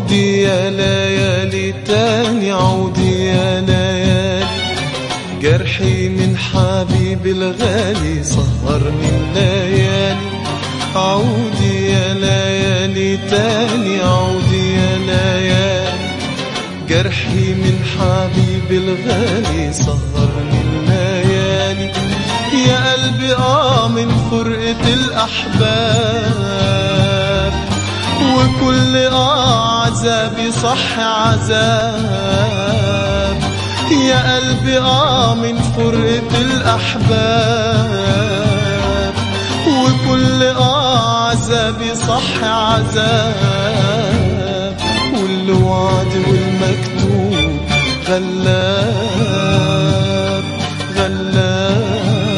عودي يا ليالي تاني عودي يا ليالي جرحي من حبيبي الغالي سهرني الليالي عودي يا ليالي تاني عودي يا ليالي جرحي من حبيبي الغالي سهرني الليالي يا قلبي اه من فرقة الأحباب وكل اه عذابي صح عذاب يا قلبي اه من فرقة الأحباب وكل اه عذابي صح عذاب والوعد والمكتوب غلاب غلاب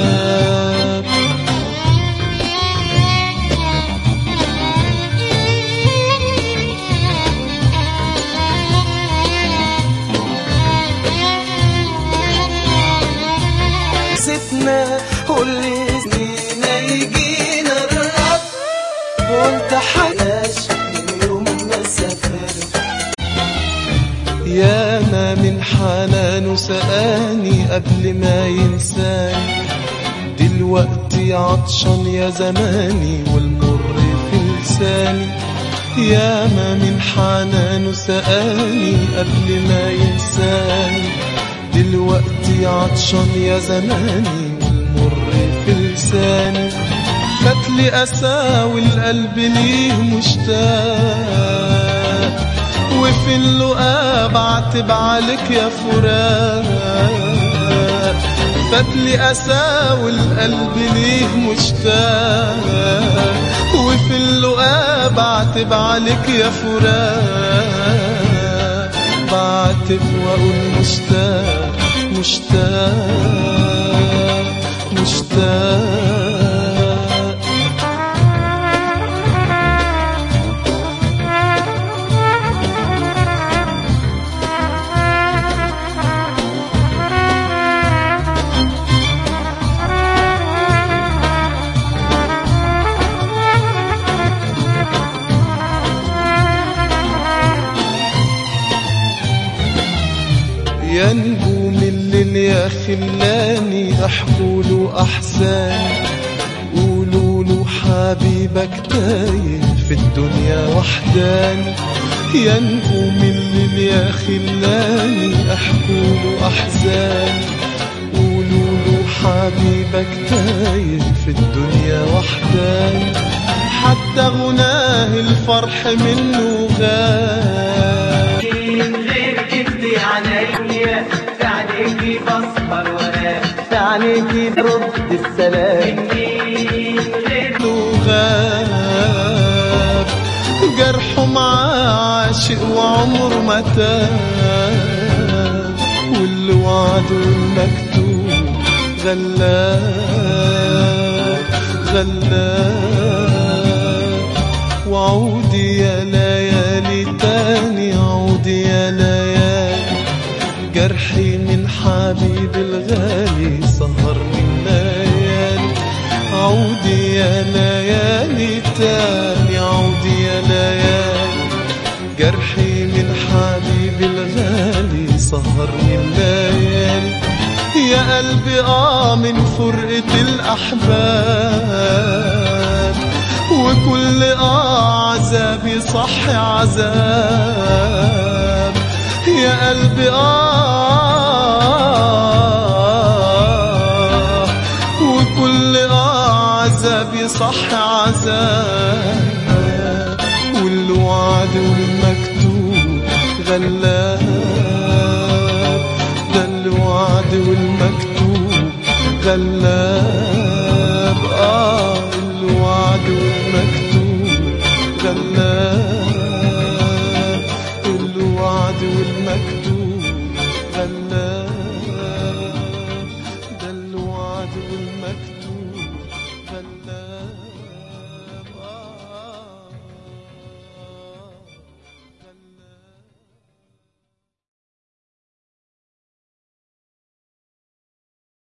ستنا واللي سنينا يجينا الرب وانت حلاش من يوم ما سافرت يا ما من حنانه سقاني قبل ما ينساني دلوقتي عطشان يا زماني والمر في لساني يا ما من حنانه سقاني قبل ما ينساني دلوقتي عطشان يا زماني والمر في لساني خدلي أساوي القلب ليه مشتاق وفي اللقاء بعتب عليك يا فراق فاتلي أساوي القلب ليه مشتاق وفي اللقاء بعتب عليك يا فراق بعتب وأقول مشتاق مشتاق مشتاق يا نجوم الليل يا خلاني احكوا له احزاني قولوا له حبيبك تايه في الدنيا وحداني يا نجوم الليل يا خلاني احكوا له احزاني قولوا له حبيبك تايه في الدنيا وحداني حتى غناه الفرح منه غاب من غير كدي عليا في عليكي بسهر وانام في عليكي برد السلام من غير غاب جرحه معاه عاشق وعمره ما تاب واللي وعده المكتوب غلاب غلاب وعودي يا ليالي تاني عودي يا ليالي جرحي من حبيب الغالي سهرني الليالي عودي يا ليالي تاني عودي يا ليالي جرحي من حبيب الغالي سهرني الليالي يا قلبي اه من فرقة الأحباب وكل اه عذابي صح عذاب يا قلبي آه وكل آه عذابي صح عذاب والوعد والمكتوب غلاب ده الوعد والمكتوب غلاب آه الوعد والمكتوب غلاب الوعد والمكتوب غلاب ده الوعد والمكتوب غلاب